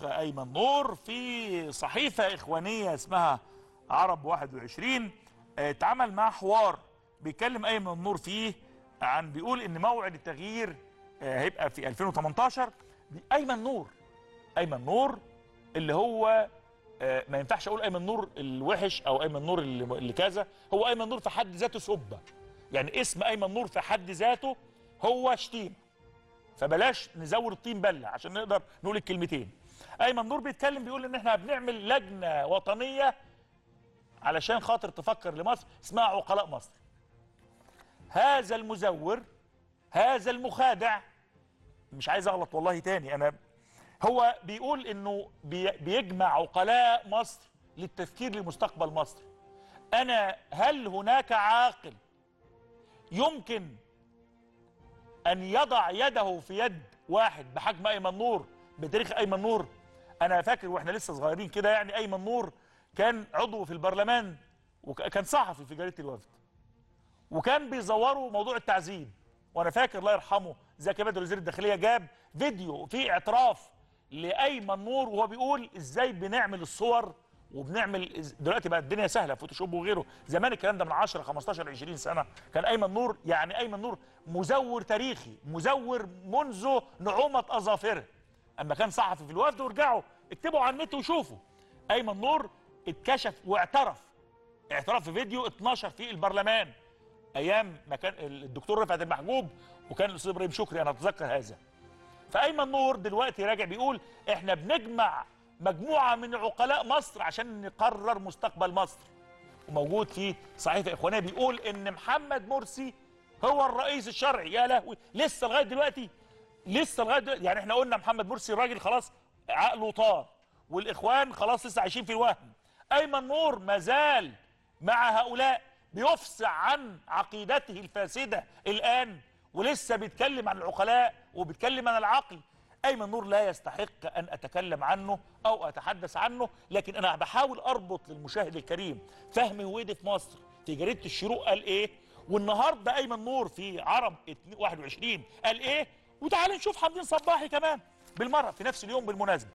الاخ ايمن نور في صحيفه اخوانيه اسمها عرب 21 آه، اتعمل معاه حوار بيتكلم ايمن نور فيه عن بيقول ان موعد التغيير آه، هيبقى في 2018 دي ايمن نور ايمن نور اللي هو آه، ما ينفعش اقول ايمن نور الوحش او ايمن نور اللي اللي كذا هو ايمن نور في حد ذاته سبه يعني اسم ايمن نور في حد ذاته هو شتيمه فبلاش نزود الطين بله عشان نقدر نقول الكلمتين ايمن نور بيتكلم بيقول ان احنا بنعمل لجنه وطنيه علشان خاطر تفكر لمصر اسمها عقلاء مصر هذا المزور هذا المخادع مش عايز اغلط والله تاني انا هو بيقول انه بي بيجمع عقلاء مصر للتفكير لمستقبل مصر انا هل هناك عاقل يمكن ان يضع يده في يد واحد بحجم ايمن نور بتاريخ ايمن نور انا فاكر واحنا لسه صغيرين كده يعني ايمن نور كان عضو في البرلمان وكان صحفي في جريده الوفد وكان بيزوروا موضوع التعذيب وانا فاكر الله يرحمه زكي بدر وزير الداخليه جاب فيديو فيه اعتراف لايمن نور وهو بيقول ازاي بنعمل الصور وبنعمل إز- دلوقتي بقى الدنيا سهله فوتوشوب وغيره زمان الكلام ده من 10 15 20 سنه كان ايمن نور يعني ايمن نور مزور تاريخي مزور منذ نعومه اظافره اما كان صحفي في الوفد وارجعوا اكتبوا على النت وشوفوا ايمن نور اتكشف واعترف اعتراف في فيديو اتنشر في البرلمان ايام ما كان الدكتور رفعت المحجوب وكان الاستاذ ابراهيم شكري انا اتذكر هذا فايمن نور دلوقتي راجع بيقول احنا بنجمع مجموعه من عقلاء مصر عشان نقرر مستقبل مصر وموجود في صحيفه اخوانيه بيقول ان محمد مرسي هو الرئيس الشرعي يا لهوي لسه لغايه دلوقتي لسه لغايه دلوقتي يعني احنا قلنا محمد مرسي الراجل خلاص عقله طار والاخوان خلاص لسه عايشين في الوهم ايمن نور مازال مع هؤلاء بيفصح عن عقيدته الفاسده الان ولسه بيتكلم عن العقلاء وبيتكلم عن العقل ايمن نور لا يستحق ان اتكلم عنه او اتحدث عنه لكن انا بحاول اربط للمشاهد الكريم فهمي هويدي في مصر في جريده الشروق قال ايه والنهارده ايمن نور في عرب 21 قال ايه وتعالوا نشوف حمدين صباحي كمان بالمره في نفس اليوم بالمناسبه